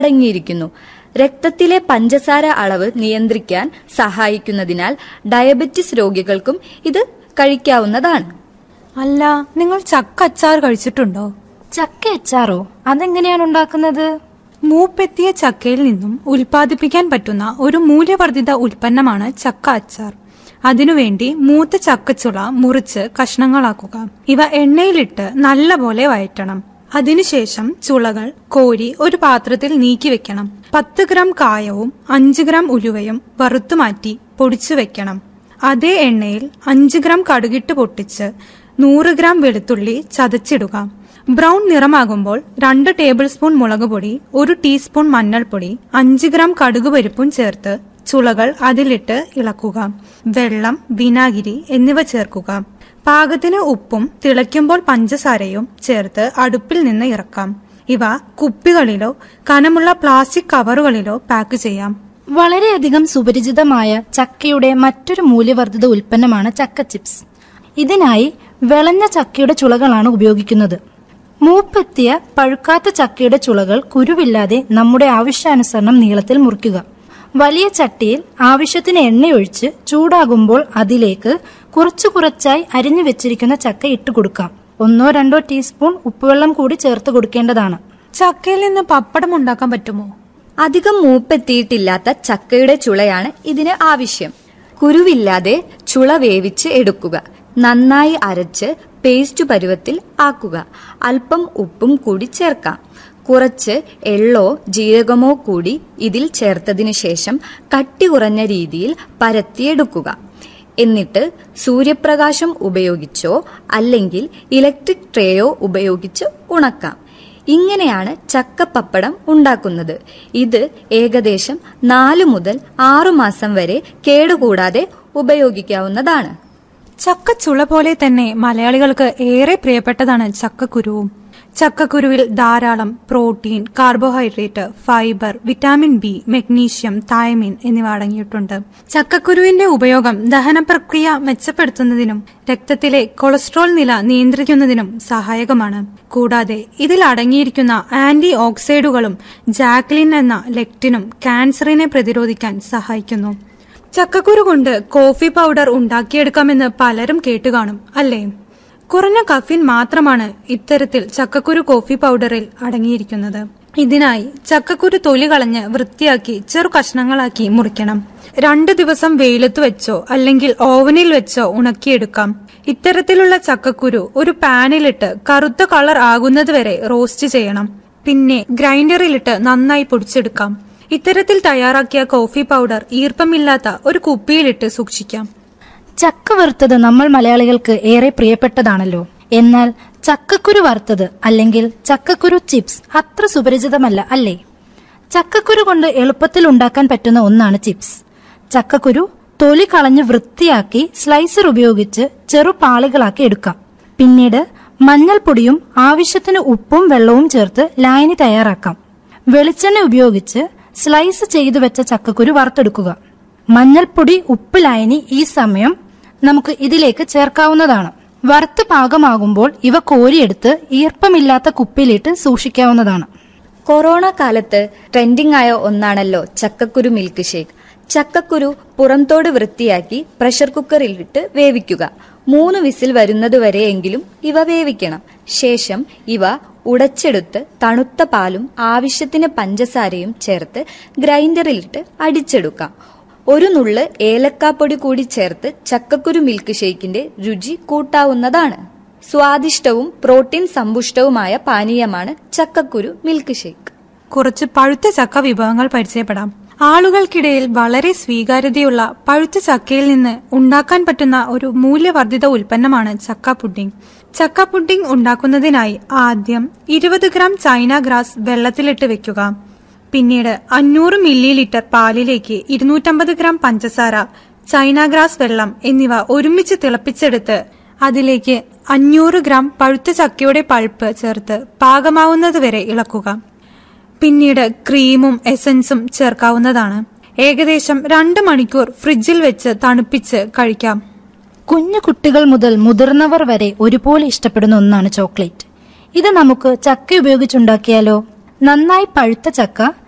അടങ്ങിയിരിക്കുന്നു രക്തത്തിലെ പഞ്ചസാര അളവ് നിയന്ത്രിക്കാൻ സഹായിക്കുന്നതിനാൽ ഡയബറ്റിസ് രോഗികൾക്കും ഇത് കഴിക്കാവുന്നതാണ് അല്ല നിങ്ങൾ ചക്ക അച്ചാർ കഴിച്ചിട്ടുണ്ടോ ചക്ക അച്ചാറോ അതെങ്ങനെയാണ് ഉണ്ടാക്കുന്നത് മൂപ്പെത്തിയ ചക്കയിൽ നിന്നും ഉൽപ്പാദിപ്പിക്കാൻ പറ്റുന്ന ഒരു മൂല്യവർദ്ധിത ഉൽപ്പന്നമാണ് ചക്ക അച്ചാർ അതിനുവേണ്ടി മൂത്ത ചക്കച്ചുള മുറിച്ച് കഷ്ണങ്ങളാക്കുക ഇവ എണ്ണയിലിട്ട് നല്ലപോലെ വഴറ്റണം അതിനുശേഷം ചുളകൾ കോരി ഒരു പാത്രത്തിൽ നീക്കി വെക്കണം പത്ത് ഗ്രാം കായവും അഞ്ച് ഗ്രാം ഉലുവയും വറുത്തു മാറ്റി പൊടിച്ചു വെക്കണം അതേ എണ്ണയിൽ അഞ്ച് ഗ്രാം കടുകിട്ട് പൊട്ടിച്ച് നൂറ് ഗ്രാം വെളുത്തുള്ളി ചതച്ചിടുക ബ്രൗൺ നിറമാകുമ്പോൾ രണ്ട് ടേബിൾ സ്പൂൺ മുളക് പൊടി ഒരു ടീസ്പൂൺ മഞ്ഞൾപ്പൊടി അഞ്ച് ഗ്രാം കടുക് പരിപ്പും ചേർത്ത് ചുളകൾ അതിലിട്ട് ഇളക്കുക വെള്ളം വിനാഗിരി എന്നിവ ചേർക്കുക പാകത്തിന് ഉപ്പും തിളയ്ക്കുമ്പോൾ പഞ്ചസാരയും ചേർത്ത് അടുപ്പിൽ നിന്ന് ഇറക്കാം ഇവ കുപ്പികളിലോ കനമുള്ള പ്ലാസ്റ്റിക് കവറുകളിലോ പാക്ക് ചെയ്യാം വളരെയധികം സുപരിചിതമായ ചക്കയുടെ മറ്റൊരു മൂല്യവർദ്ധിത ഉൽപ്പന്നമാണ് ചക്ക ചിപ്സ് ഇതിനായി വിളഞ്ഞ ചക്കയുടെ ചുളകളാണ് ഉപയോഗിക്കുന്നത് മൂപ്പെത്തിയ പഴുക്കാത്ത ചക്കയുടെ ചുളകൾ കുരുവില്ലാതെ നമ്മുടെ ആവശ്യാനുസരണം നീളത്തിൽ മുറിക്കുക വലിയ ചട്ടിയിൽ ആവശ്യത്തിന് എണ്ണയൊഴിച്ച് ചൂടാകുമ്പോൾ അതിലേക്ക് കുറച്ചു കുറച്ചായി അരിഞ്ഞു വെച്ചിരിക്കുന്ന ചക്ക ഇട്ട് കൊടുക്കാം ഒന്നോ രണ്ടോ ടീസ്പൂൺ ഉപ്പുവെള്ളം കൂടി ചേർത്ത് കൊടുക്കേണ്ടതാണ് ചക്കയിൽ നിന്ന് പപ്പടം ഉണ്ടാക്കാൻ പറ്റുമോ അധികം മൂപ്പെത്തിയിട്ടില്ലാത്ത ചക്കയുടെ ചുളയാണ് ഇതിന് ആവശ്യം കുരുവില്ലാതെ ചുള വേവിച്ച് എടുക്കുക നന്നായി അരച്ച് പേസ്റ്റ് പരുവത്തിൽ ആക്കുക അല്പം ഉപ്പും കൂടി ചേർക്കാം കുറച്ച് എള്ളോ ജീരകമോ കൂടി ഇതിൽ ചേർത്തതിനു ശേഷം കട്ടി കുറഞ്ഞ രീതിയിൽ പരത്തിയെടുക്കുക എന്നിട്ട് സൂര്യപ്രകാശം ഉപയോഗിച്ചോ അല്ലെങ്കിൽ ഇലക്ട്രിക് ട്രേയോ ഉപയോഗിച്ച് ഉണക്കാം ഇങ്ങനെയാണ് ചക്കപ്പപ്പടം ഉണ്ടാക്കുന്നത് ഇത് ഏകദേശം നാല് മുതൽ ആറു മാസം വരെ കേടുകൂടാതെ ഉപയോഗിക്കാവുന്നതാണ് ചക്കച്ചുള പോലെ തന്നെ മലയാളികൾക്ക് ഏറെ പ്രിയപ്പെട്ടതാണ് ചക്കക്കുരുവും ചക്കക്കുരുവിൽ ധാരാളം protein carbohydrate fibre vitamin B magnesium thiamine എന്നിവ അടങ്ങിയിട്ടുണ്ട് ചക്കക്കുരുവിന്റെ ഉപയോഗം ദഹന പ്രക്രിയ മെച്ചപ്പെടുത്തുന്നതിനും രക്തത്തിലെ കൊളസ്ട്രോൾ നില നിയന്ത്രിക്കുന്നതിനും സഹായകമാണ് കൂടാതെ ഇതിൽ അടങ്ങിയിരിക്കുന്ന ആന്റി ഓക്സൈഡുകളും ജാക്ലിൻ എന്ന ലെക്റ്റിനും ക്യാൻസറിനെ പ്രതിരോധിക്കാൻ സഹായിക്കുന്നു ചക്കക്കുരു കൊണ്ട് കോഫി പൗഡർ ഉണ്ടാക്കിയെടുക്കാമെന്ന് പലരും കേട്ടുകാണും അല്ലേ കുറഞ്ഞ കഫിൻ മാത്രമാണ് ഇത്തരത്തിൽ ചക്കക്കുരു കോഫി പൗഡറിൽ അടങ്ങിയിരിക്കുന്നത് ഇതിനായി ചക്കക്കുരു തൊലി കളഞ്ഞ് വൃത്തിയാക്കി ചെറു കഷ്ണങ്ങളാക്കി മുറിക്കണം രണ്ടു ദിവസം വെയിലത്ത് വെച്ചോ അല്ലെങ്കിൽ ഓവനിൽ വെച്ചോ ഉണക്കിയെടുക്കാം ഇത്തരത്തിലുള്ള ചക്കക്കുരു ഒരു പാനിലിട്ട് കറുത്ത കളർ ആകുന്നതുവരെ റോസ്റ്റ് ചെയ്യണം പിന്നെ ഗ്രൈൻഡറിലിട്ട് നന്നായി പൊടിച്ചെടുക്കാം ഇത്തരത്തിൽ തയ്യാറാക്കിയ കോഫി പൗഡർ ഈർപ്പമില്ലാത്ത ഒരു കുപ്പിയിലിട്ട് സൂക്ഷിക്കാം ചക്ക വറുത്തത് നമ്മൾ മലയാളികൾക്ക് ഏറെ പ്രിയപ്പെട്ടതാണല്ലോ എന്നാൽ ചക്കക്കുരു വറുത്തത് അല്ലെങ്കിൽ ചക്കക്കുരു ചിപ്സ് അത്ര സുപരിചിതമല്ല അല്ലേ ചക്കക്കുരു കൊണ്ട് എളുപ്പത്തിൽ ഉണ്ടാക്കാൻ പറ്റുന്ന ഒന്നാണ് ചിപ്സ് ചക്കക്കുരു തൊലി കളഞ്ഞ് വൃത്തിയാക്കി സ്ലൈസർ ഉപയോഗിച്ച് ചെറു പാളികളാക്കി എടുക്കാം പിന്നീട് മഞ്ഞൾപ്പൊടിയും ആവശ്യത്തിന് ഉപ്പും വെള്ളവും ചേർത്ത് ലായനി തയ്യാറാക്കാം വെളിച്ചെണ്ണ ഉപയോഗിച്ച് സ്ലൈസ് ചെയ്തു വെച്ച ചക്കക്കുരു വറുത്തെടുക്കുക മഞ്ഞൾപ്പൊടി ഉപ്പ് ലായനി ഈ സമയം നമുക്ക് ഇതിലേക്ക് ചേർക്കാവുന്നതാണ് വറുത്ത് പാകമാകുമ്പോൾ ഇവ കോരിയെടുത്ത് ഈർപ്പമില്ലാത്ത കുപ്പിയിലിട്ട് സൂക്ഷിക്കാവുന്നതാണ് കൊറോണ കാലത്ത് ട്രെൻഡിംഗ് ആയ ഒന്നാണല്ലോ ചക്കക്കുരു മിൽക്ക് ഷേക്ക് ചക്കക്കുരു പുറംതോട് വൃത്തിയാക്കി പ്രഷർ കുക്കറിൽ ഇട്ട് വേവിക്കുക മൂന്ന് വിസിൽ വരുന്നതുവരെയെങ്കിലും ഇവ വേവിക്കണം ശേഷം ഇവ ഉടച്ചെടുത്ത് തണുത്ത പാലും ആവശ്യത്തിന് പഞ്ചസാരയും ചേർത്ത് ഗ്രൈൻഡറിലിട്ട് അടിച്ചെടുക്കാം ഒരു നുള്ള് ഏലക്കാപ്പൊടി കൂടി ചേർത്ത് ചക്കക്കുരു മിൽക്ക് ഷേക്കിന്റെ രുചി കൂട്ടാവുന്നതാണ് സ്വാദിഷ്ടവും പ്രോട്ടീൻ സമ്പുഷ്ടവുമായ പാനീയമാണ് ചക്കക്കുരു മിൽക്ക് ഷേക്ക് കുറച്ച് പഴുത്ത ചക്ക വിഭവങ്ങൾ പരിചയപ്പെടാം ആളുകൾക്കിടയിൽ വളരെ സ്വീകാര്യതയുള്ള പഴുത്ത ചക്കയിൽ നിന്ന് ഉണ്ടാക്കാൻ പറ്റുന്ന ഒരു മൂല്യവർദ്ധിത ഉൽപ്പന്നമാണ് ചക്ക പുഡിംഗ് ചക്ക പുഡിംഗ് ഉണ്ടാക്കുന്നതിനായി ആദ്യം ഇരുപത് ഗ്രാം ചൈന ഗ്രാസ് വെള്ളത്തിലിട്ട് വെക്കുക പിന്നീട് അഞ്ഞൂറ് മില്ലി ലിറ്റർ പാലിലേക്ക് ഇരുന്നൂറ്റമ്പത് ഗ്രാം പഞ്ചസാര ചൈന ഗ്രാസ് വെള്ളം എന്നിവ ഒരുമിച്ച് തിളപ്പിച്ചെടുത്ത് അതിലേക്ക് അഞ്ഞൂറ് ഗ്രാം പഴുത്ത ചക്കയുടെ പൾപ്പ് ചേർത്ത് പാകമാവുന്നതുവരെ ഇളക്കുക പിന്നീട് ക്രീമും എസൻസും ചേർക്കാവുന്നതാണ് ഏകദേശം രണ്ട് മണിക്കൂർ ഫ്രിഡ്ജിൽ വെച്ച് തണുപ്പിച്ച് കഴിക്കാം കുഞ്ഞു കുട്ടികൾ മുതൽ മുതിർന്നവർ വരെ ഒരുപോലെ ഇഷ്ടപ്പെടുന്ന ഒന്നാണ് ചോക്ലേറ്റ് ഇത് നമുക്ക് ചക്ക ഉപയോഗിച്ചുണ്ടാക്കിയാലോ നന്നായി പഴുത്ത ചക്ക